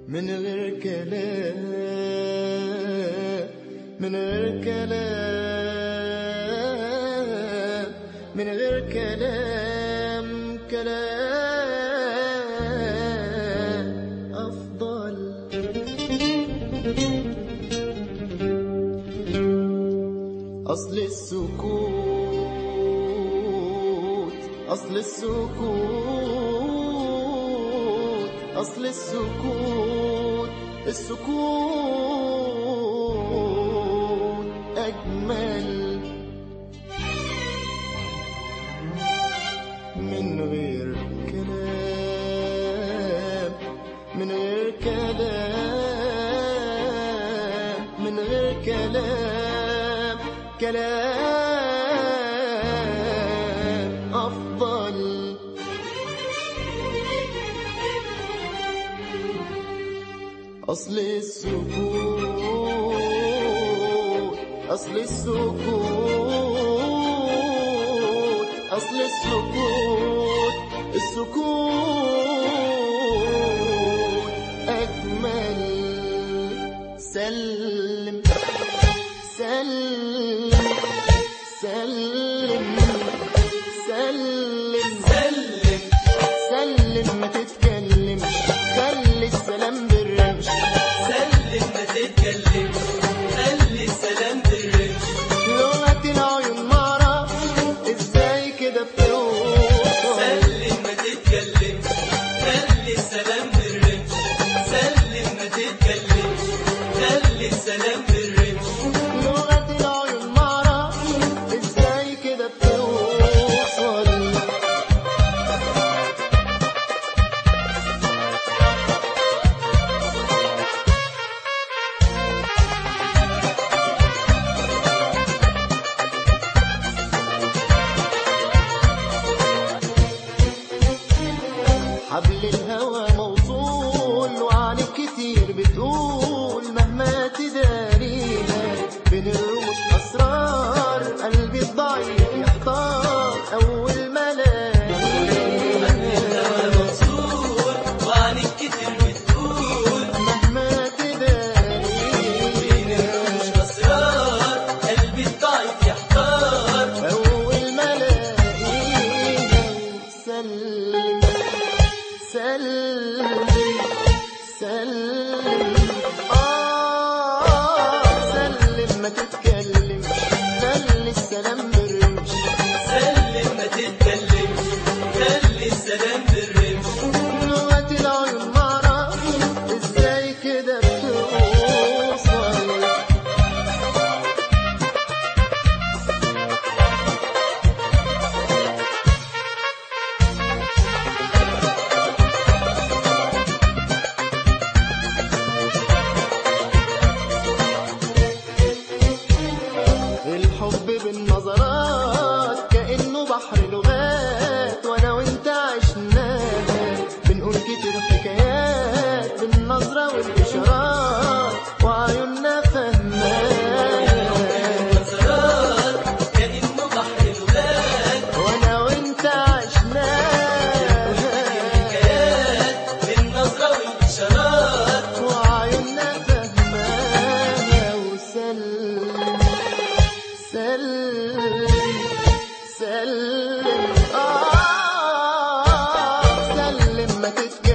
من غير كلام من غير كلام من غير كلام كلام أفضل أصل السكوت أصل السكوت أصل السكوت السكوت أجمل من غير كلام من غير كلام من غير كلام كلام أفضل أصل السكوت أصل السكوت أصل السكوت السكوت أجمل سلم سلم سلم سلم سلم سلم ما تتكلمش خلي السلام بالرمش سلم ما تتكلمش خلي السلام بالرمش لغة العيون معرفش ازاي كده بتوصل سلم ما تتكلمش خلي السلام بالرمش سلم ما تتكلمش خلي السلام بالرمش لغة العيون معرفش ازاي كده بتوصل حبل الهوى موصول وعنك كتير بتقول مهما تداريها بين الرموش أسرار قلبي الضعيف يحتار أول ما الهوى الاقيها مبسوط وعنك كتير بتقول مهما بين الرموش تداريها أسرار قلبي الضعيف يحتار أول ما الاقيها سلم سلم سلم آه سلم ما تتكلمش خلي السلام بالرمش سلم ما تتكلمش خلي السلام بالرمش لغة العيون معرفش ازاي كده بتوصل الحب بالنظرات كأنه بحر لغات وانا وانت عشناها بنقول كتير حكايات بالنظرة والإشارات وعيوننا فهماها نظرات كأنه بحر لغات وانا وانت عشناها حكايات بالنظرة والإشارات وعيوننا فهماها وسلم سلم سلم آه سلم ما تتكلم